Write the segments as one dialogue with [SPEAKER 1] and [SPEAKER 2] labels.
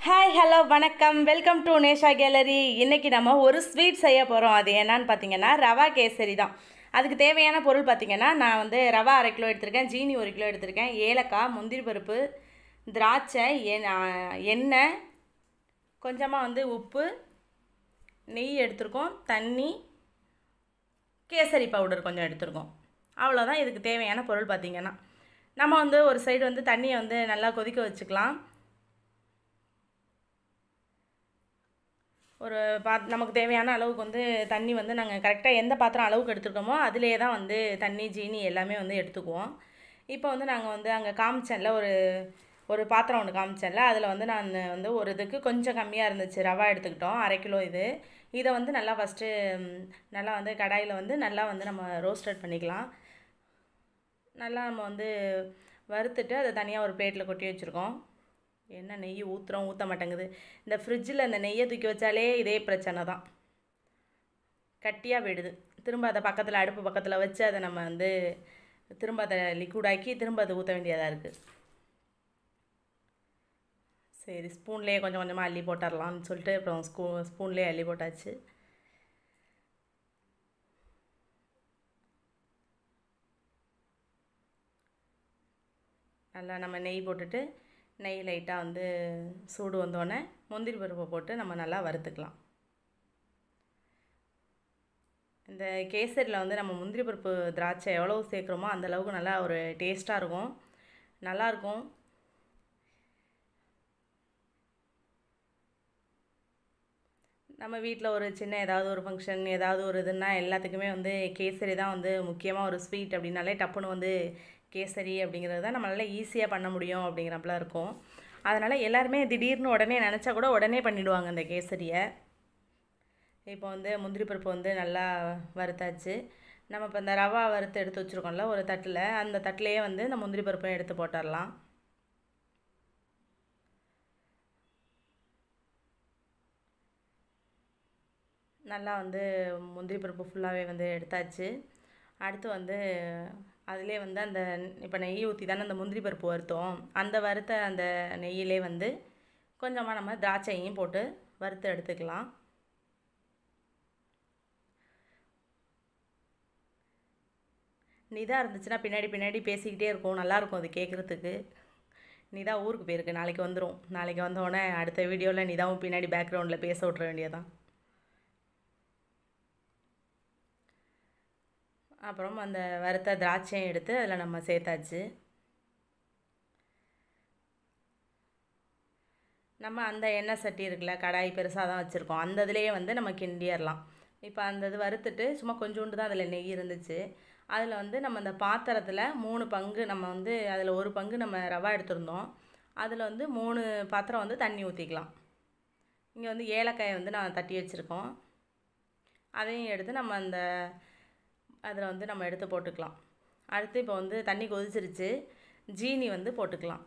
[SPEAKER 1] hi hello வணக்கம் welcome to Nesha gallery இன்றைக்கி நம்ம ஒரு ஸ்வீட் செய்ய போகிறோம் அது என்னன்னு பார்த்தீங்கன்னா ரவா கேசரி தான் அதுக்கு தேவையான பொருள் பார்த்தீங்கன்னா நான் வந்து ரவா அரை கிலோ எடுத்திருக்கேன் ஜீனி ஒரு கிலோ எடுத்திருக்கேன் ஏலக்காய் முந்திரி பருப்பு திராட்சை எண்- ஆ, எண்ணெய் கொஞ்சமாக வந்து உப்பு நெய் எடுத்திருக்கோம் தண்ணி கேசரி பவுடர் கொஞ்சம் எடுத்திருக்கோம் அவ்வளோதான் இதுக்கு தேவையான பொருள் பார்த்தீங்கன்னா நம்ம வந்து ஒரு சைடு வந்து தண்ணியை வந்து நல்லா கொதிக்க வச்சுக்கலாம் ஒரு பா நமக்கு தேவையான அளவுக்கு வந்து தண்ணி வந்து நாங்கள் கரெக்டாக எந்த பாத்திரம் அளவுக்கு எடுத்துருக்கோமோ அதிலே தான் வந்து தண்ணி ஜீனி எல்லாமே வந்து எடுத்துக்குவோம் இப்போ வந்து நாங்கள் வந்து அங்கே காமிச்சேன்ல ஒரு ஒரு பாத்திரம் ஒன்று காமிச்சேன்ல அதில் வந்து நான் வந்து ஒரு இதுக்கு கொஞ்சம் கம்மியாக இருந்துச்சு ரவா எடுத்துக்கிட்டோம் அரை கிலோ இது இதை வந்து நல்லா ஃபஸ்ட்டு நல்லா வந்து கடாயில் வந்து நல்லா வந்து நம்ம ரோஸ்டட் பண்ணிக்கலாம் நல்லா நம்ம வந்து வறுத்துட்டு அதை தனியாக ஒரு பிளேட்டில் கொட்டி வச்சுருக்கோம் என்ன நெய் ஊற்றுறோம் ஊற்ற மாட்டேங்குது இந்த ஃப்ரிட்ஜில் அந்த நெய்யை தூக்கி வச்சாலே இதே பிரச்சனை தான் கட்டியாக போயிடுது திரும்ப அதை பக்கத்தில் அடுப்பு பக்கத்தில் வச்சு அதை நம்ம வந்து திரும்ப அதை லிக்விடாக்கி திரும்ப அதை ஊற்ற வேண்டியதாக இருக்குது சரி ஸ்பூன்லேயே கொஞ்சம் கொஞ்சமாக அள்ளி போட்டுடலாம்னு சொல்லிட்டு அப்புறம் ஸ்கூ ஸ்பூன்லேயே அள்ளி போட்டாச்சு நல்லா நம்ம நெய் போட்டுட்டு நெய் லைட்டாக வந்து சூடு வந்தோடனே முந்திரி பருப்பை போட்டு நம்ம நல்லா வறுத்துக்கலாம் இந்த கேசரியில் வந்து நம்ம முந்திரி பருப்பு திராட்சை எவ்வளோ சேர்க்குறோமோ அந்த அளவுக்கு நல்லா ஒரு டேஸ்ட்டாக இருக்கும் நல்லாயிருக்கும் நம்ம வீட்டில் ஒரு சின்ன ஏதாவது ஒரு ஃபங்க்ஷன் ஏதாவது ஒரு இதுன்னா எல்லாத்துக்குமே வந்து கேசரி தான் வந்து முக்கியமாக ஒரு ஸ்வீட் அப்படின்னாலே டப்புன்னு வந்து கேசரி அப்படிங்கிறது தான் நம்மளால ஈஸியாக பண்ண முடியும் அப்படிங்கிறப்பலாம் இருக்கும் அதனால் எல்லாருமே திடீர்னு உடனே நினச்சா கூட உடனே பண்ணிடுவாங்க அந்த கேசரியை இப்போ வந்து முந்திரி பருப்பு வந்து நல்லா வறுத்தாச்சு நம்ம இப்போ இந்த ரவா வறுத்து எடுத்து வச்சுருக்கோம்ல ஒரு தட்டில் அந்த தட்டிலேயே வந்து இந்த முந்திரி பருப்பை எடுத்து போட்டுடலாம் நல்லா வந்து முந்திரி பருப்பு ஃபுல்லாகவே வந்து எடுத்தாச்சு அடுத்து வந்து அதிலே வந்து அந்த இப்போ நெய் ஊற்றி தானே அந்த முந்திரி பருப்பு வறுத்தோம் அந்த வறுத்த அந்த நெய்யிலே வந்து கொஞ்சமாக நம்ம திராட்சையும் போட்டு வறுத்து எடுத்துக்கலாம் நிதா இருந்துச்சுன்னா பின்னாடி பின்னாடி பேசிக்கிட்டே இருக்கும் நல்லாயிருக்கும் அது கேட்குறதுக்கு நிதா ஊருக்கு போயிருக்கு நாளைக்கு வந்துடும் நாளைக்கு வந்தோடனே அடுத்த வீடியோவில் நிதாவும் பின்னாடி பேக்ரவுண்டில் பேச விட்ற வேண்டியதான் அப்புறம் அந்த வறுத்த திராட்சையும் எடுத்து அதில் நம்ம சேர்த்தாச்சு நம்ம அந்த எண்ணெய் சட்டி இருக்குல்ல கடாய் பெருசாக தான் வச்சுருக்கோம் அந்த இதுலேயே வந்து நம்ம கிண்டிடலாம் இப்போ அந்த இது வறுத்துட்டு சும்மா கொஞ்சோண்டு தான் அதில் நெய் இருந்துச்சு அதில் வந்து நம்ம அந்த பாத்திரத்தில் மூணு பங்கு நம்ம வந்து அதில் ஒரு பங்கு நம்ம ரவா எடுத்திருந்தோம் அதில் வந்து மூணு பாத்திரம் வந்து தண்ணி ஊற்றிக்கலாம் இங்கே வந்து ஏலக்காயை வந்து நான் தட்டி வச்சுருக்கோம் அதையும் எடுத்து நம்ம அந்த அதில் வந்து நம்ம எடுத்து போட்டுக்கலாம் அடுத்து இப்போ வந்து தண்ணி கொதிச்சிருச்சு ஜீனி வந்து போட்டுக்கலாம்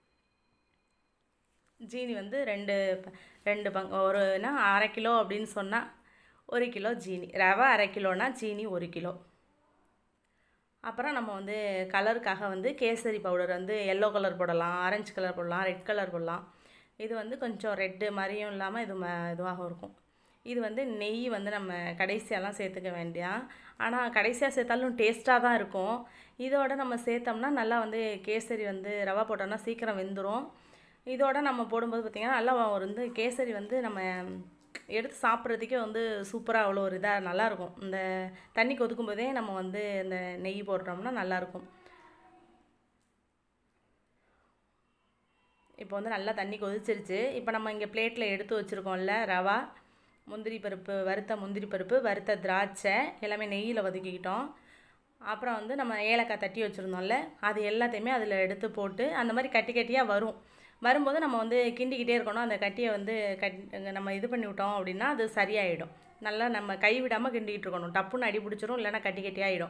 [SPEAKER 1] ஜீனி வந்து ரெண்டு ப- ரெண்டு பங்கு ஒருனா அரை கிலோ அப்படின்னு சொன்னால் ஒரு கிலோ ஜீனி ரவை அரை கிலோனா ஜீனி ஒரு கிலோ அப்புறம் நம்ம வந்து கலருக்காக வந்து கேசரி பவுடர் வந்து எல்லோ கலர் போடலாம் ஆரஞ்சு கலர் போடலாம் ரெட் கலர் போடலாம் இது வந்து கொஞ்சம் ரெட்டு மாதிரியும் இல்லாமல் இது ம இதுவாகவும் இருக்கும் இது வந்து நெய் வந்து நம்ம கடைசியாலாம் சேர்த்துக்க வேண்டியாம் ஆனால் கடைசியாக சேர்த்தாலும் டேஸ்ட்டாக தான் இருக்கும் இதோட நம்ம சேர்த்தோம்னா நல்லா வந்து கேசரி வந்து ரவா போட்டோம்னா சீக்கிரம் வெந்துடும் இதோட நம்ம போடும்போது பார்த்திங்கன்னா நல்லா ஒரு வந்து கேசரி வந்து நம்ம எடுத்து சாப்பிட்றதுக்கே வந்து சூப்பராக அவ்வளோ ஒரு இதாக நல்லாயிருக்கும் இந்த தண்ணி கொதிக்கும் போதே நம்ம வந்து இந்த நெய் போடுறோம்னா நல்லாயிருக்கும் இப்போ வந்து நல்லா தண்ணி கொதிச்சிருச்சு இப்போ நம்ம இங்கே பிளேட்டில் எடுத்து வச்சுருக்கோம்ல ரவா முந்திரி பருப்பு வறுத்த முந்திரி பருப்பு வறுத்த திராட்சை எல்லாமே நெய்யில் வதக்கிக்கிட்டோம் அப்புறம் வந்து நம்ம ஏலக்காய் தட்டி வச்சுருந்தோம்ல அது எல்லாத்தையுமே அதில் எடுத்து போட்டு அந்த மாதிரி கட்டி கட்டியாக வரும் வரும்போது நம்ம வந்து கிண்டிக்கிட்டே இருக்கணும் அந்த கட்டியை வந்து கட் நம்ம இது பண்ணி விட்டோம் அப்படின்னா அது சரியாயிடும் நல்லா நம்ம கை விடாமல் கிண்டிக்கிட்டு இருக்கணும் டப்புன்னு அடி பிடிச்சிரும் இல்லைன்னா கட்டி கட்டியாயிடும்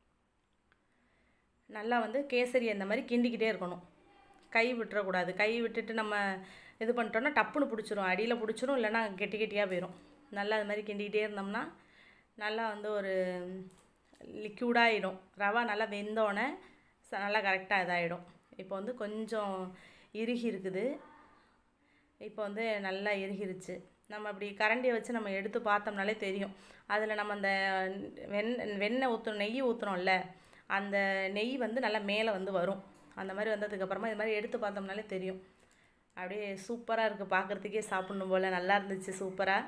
[SPEAKER 1] நல்லா வந்து கேசரி அந்த மாதிரி கிண்டிக்கிட்டே இருக்கணும் கை விட்டுறக்கூடாது கை விட்டுட்டு நம்ம இது பண்ணிட்டோம்னா டப்புன்னு பிடிச்சிரும் அடியில் பிடிச்சிரும் இல்லைன்னா கெட்டி கெட்டியாக போயிடும் நல்லா அது மாதிரி கிண்டிக்கிட்டே இருந்தோம்னா நல்லா வந்து ஒரு லிக்யூடாகிடும் ரவா நல்லா வெந்தோடனே ச- நல்லா கரெக்டாக இதாகிடும் இப்போ வந்து கொஞ்சம் இறுகி இருக்குது இப்போ வந்து நல்லா எரிகிருச்சு நம்ம அப்படி கரண்டியை வச்சு நம்ம எடுத்து பார்த்தோம்னாலே தெரியும் அதில் நம்ம அந்த வெண் வெண்ணெய் ஊற்றுறோம் நெய் ஊற்றுறோம்ல அந்த நெய் வந்து நல்லா மேலே வந்து வரும் அந்த மாதிரி வந்ததுக்கப்புறமா இது மாதிரி எடுத்து பார்த்தோம்னாலே தெரியும் அப்படியே சூப்பராக இருக்குது பார்க்குறதுக்கே சாப்பிடணும் போல் நல்லா இருந்துச்சு சூப்பராக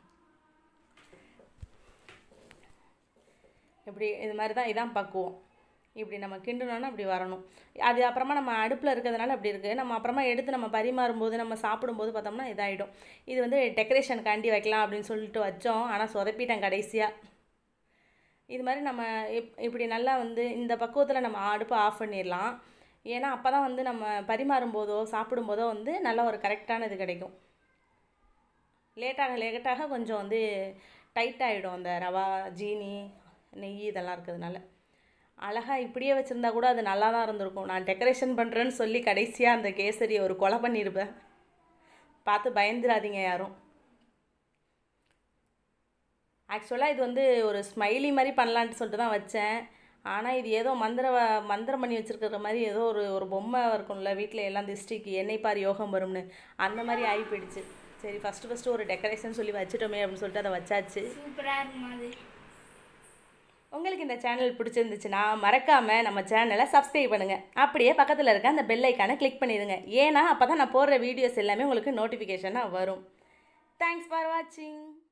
[SPEAKER 1] இப்படி இது மாதிரி தான் இதான் பக்குவம் இப்படி நம்ம கிண்டணும்னா அப்படி வரணும் அது அப்புறமா நம்ம அடுப்பில் இருக்கிறதுனால அப்படி இருக்குது நம்ம அப்புறமா எடுத்து நம்ம பரிமாறும்போது நம்ம சாப்பிடும்போது பார்த்தோம்னா இதாகிடும் இது வந்து டெக்கரேஷனுக்காண்டி வைக்கலாம் அப்படின்னு சொல்லிட்டு வச்சோம் ஆனால் சொதப்பிட்டேன் கடைசியாக இது மாதிரி நம்ம இப் இப்படி நல்லா வந்து இந்த பக்குவத்தில் நம்ம அடுப்பை ஆஃப் பண்ணிடலாம் ஏன்னா அப்போ தான் வந்து நம்ம பரிமாறும்போதோ சாப்பிடும்போதோ வந்து நல்ல ஒரு கரெக்டான இது கிடைக்கும் லேட்டாக லேட்டாக கொஞ்சம் வந்து டைட் ஆகிடும் அந்த ரவா ஜீனி நெய் இதெல்லாம் இருக்கிறதுனால அழகாக இப்படியே வச்சுருந்தா கூட அது நல்லா தான் இருந்திருக்கும் நான் டெக்கரேஷன் பண்ணுறேன்னு சொல்லி கடைசியாக அந்த கேசரி ஒரு கொலை பண்ணியிருப்பேன் பார்த்து பயந்துடாதீங்க யாரும் ஆக்சுவலாக இது வந்து ஒரு ஸ்மைலி மாதிரி பண்ணலான்ட்டு சொல்லிட்டு தான் வச்சேன் ஆனால் இது ஏதோ மந்திர மந்திரம் பண்ணி வச்சுருக்கிற மாதிரி ஏதோ ஒரு ஒரு பொம்மை இருக்கும்ல வீட்டில் எல்லாம் திருஷ்டிக்கு எண்ணெய் பார் யோகம் வரும்னு அந்த மாதிரி ஆகி போயிடுச்சு சரி ஃபஸ்ட்டு ஃபஸ்ட்டு ஒரு டெக்கரேஷன் சொல்லி வச்சுட்டோமே அப்படின்னு சொல்லிட்டு அதை வச்சாச்சு
[SPEAKER 2] சூப்பராக இருக்கும் அது
[SPEAKER 1] உங்களுக்கு இந்த சேனல் பிடிச்சிருந்துச்சுன்னா மறக்காமல் நம்ம சேனலை சப்ஸ்கிரைப் பண்ணுங்கள் அப்படியே பக்கத்தில் இருக்க அந்த பெல் ஐக்கானை கிளிக் பண்ணிடுங்க ஏன்னா அப்போ தான் நான் போடுற வீடியோஸ் எல்லாமே உங்களுக்கு நோட்டிஃபிகேஷனாக வரும் தேங்க்ஸ் ஃபார் வாட்சிங்